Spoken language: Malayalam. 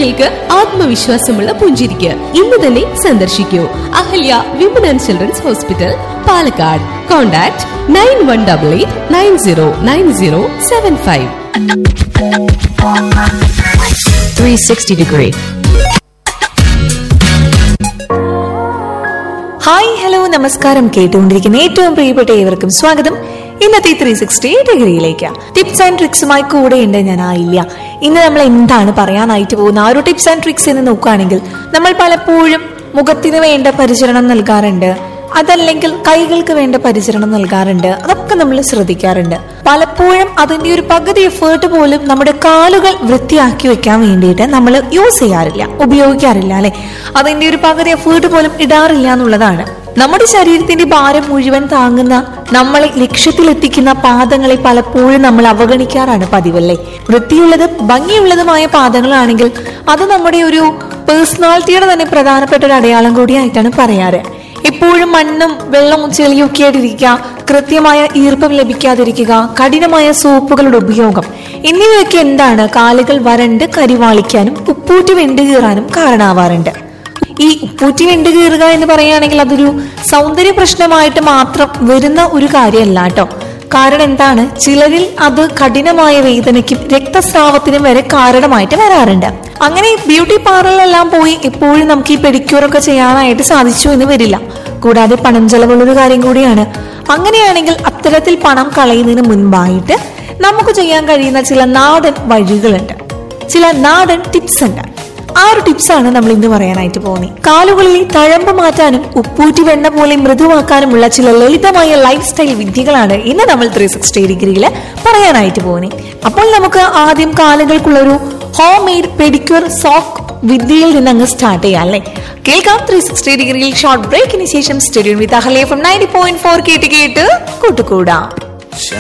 മുഖങ്ങൾക്ക് ആത്മവിശ്വാസമുള്ള പുഞ്ചിരിക്ക് ഇന്ന് തന്നെ സന്ദർശിക്കൂ Ahalya women and children's hospital Palakkad contact nine one double eight nine zero nine zero seven five 360 degree. Hi hello നമസ്കാരം കേട്ടുകൊണ്ടിരിക്കുന്ന ഏറ്റവും പ്രിയപ്പെട്ട ഏവർക്കും സ്വാഗതം ഇന്നത്തെ ത്രീ സിക്സ്റ്റി ഡിഗ്രിയിലേക്ക് ടിപ്സ് ആൻഡ് ട്രിക്സുമായി കൂടെയുണ്ട് ഞാൻ ആയില്ല ഇന്ന് നമ്മൾ എന്താണ് പറയാനായിട്ട് പോകുന്ന ആ ഒരു ടിപ്സ് ആൻഡ് ട്രിക്സ് എന്ന് നോക്കുകയാണെങ്കിൽ നമ്മൾ പലപ്പോഴും മുഖത്തിന് വേണ്ട പരിചരണം നൽകാറുണ്ട് അതല്ലെങ്കിൽ കൈകൾക്ക് വേണ്ട പരിചരണം നൽകാറുണ്ട് അതൊക്കെ നമ്മൾ ശ്രദ്ധിക്കാറുണ്ട് പലപ്പോഴും അതിന്റെ ഒരു പകുതി എഫേർട്ട് പോലും നമ്മുടെ കാലുകൾ വൃത്തിയാക്കി വെക്കാൻ വേണ്ടിയിട്ട് നമ്മൾ യൂസ് ചെയ്യാറില്ല ഉപയോഗിക്കാറില്ല അല്ലെ അതിന്റെ ഒരു പകുതി എഫേർട്ട് പോലും ഇടാറില്ല എന്നുള്ളതാണ് നമ്മുടെ ശരീരത്തിന്റെ ഭാരം മുഴുവൻ താങ്ങുന്ന നമ്മളെ ലക്ഷ്യത്തിലെത്തിക്കുന്ന പാദങ്ങളെ പലപ്പോഴും നമ്മൾ അവഗണിക്കാറാണ് പതിവല്ലേ വൃത്തിയുള്ളതും ഭംഗിയുള്ളതുമായ പാദങ്ങളാണെങ്കിൽ അത് നമ്മുടെ ഒരു പേഴ്സണാലിറ്റിയുടെ തന്നെ പ്രധാനപ്പെട്ട ഒരു അടയാളം കൂടിയായിട്ടാണ് പറയാറ് എപ്പോഴും മണ്ണും വെള്ളവും ചെളിയും ഒക്കെ ആയിട്ടിരിക്കുക കൃത്യമായ ഈർപ്പം ലഭിക്കാതിരിക്കുക കഠിനമായ സോപ്പുകളുടെ ഉപയോഗം എന്നിവയൊക്കെ എന്താണ് കാലുകൾ വരണ്ട് കരിവാളിക്കാനും ഉപ്പൂറ്റി വെണ്ട് കീറാനും കാരണമാവാറുണ്ട് ഈ ഉപ്പൂറ്റി വെണ്ട് കീറുക എന്ന് പറയുകയാണെങ്കിൽ അതൊരു സൗന്ദര്യ പ്രശ്നമായിട്ട് മാത്രം വരുന്ന ഒരു കാര്യമല്ല കേട്ടോ കാരണം എന്താണ് ചിലരിൽ അത് കഠിനമായ വേദനയ്ക്കും രക്തസ്രാവത്തിനും വരെ കാരണമായിട്ട് വരാറുണ്ട് അങ്ങനെ ബ്യൂട്ടി പാർലറിലെല്ലാം പോയി എപ്പോഴും നമുക്ക് ഈ പെഡിക്യൂറൊക്കെ ചെയ്യാനായിട്ട് സാധിച്ചു എന്ന് വരില്ല കൂടാതെ പണം ചെലവുള്ളൊരു കാര്യം കൂടിയാണ് അങ്ങനെയാണെങ്കിൽ അത്തരത്തിൽ പണം കളയുന്നതിന് മുൻപായിട്ട് നമുക്ക് ചെയ്യാൻ കഴിയുന്ന ചില നാടൻ വഴികളുണ്ട് ചില നാടൻ ടിപ്സ് ഉണ്ട് ആ ഒരു ടിപ്സ് ആണ് നമ്മൾ ഇന്ന് പറയാനായിട്ട് പോകുന്നത് കാലുകളിൽ തഴമ്പ് മാറ്റാനും ഉപ്പൂറ്റി വെണ്ണ പോലെ മൃദുവാക്കാനുമുള്ള ചില ലളിതമായ ലൈഫ് സ്റ്റൈൽ വിദ്യകളാണ് ഇന്ന് നമ്മൾ ത്രീ സിക്സ്റ്റി ഡിഗ്രിയിൽ പറയാനായിട്ട് പോകുന്നത് അപ്പോൾ നമുക്ക് ആദ്യം കാലുകൾക്കുള്ള ഒരു ഹോം മെയ്ഡ് പെഡിക്യൂർ സോക്ക് വിദ്യയിൽ നിന്ന് അങ്ങ് സ്റ്റാർട്ട് ചെയ്യാം അല്ലേ കേൾക്കാം ത്രീ സിക്സ്റ്റി ഡിഗ്രിയിൽ ഷോർട്ട് ബ്രേക്കിന് ശേഷം stay tuned with Ahale from ninety point four കേട്ട് കേട്ട് കൂട്ടുകൂടാം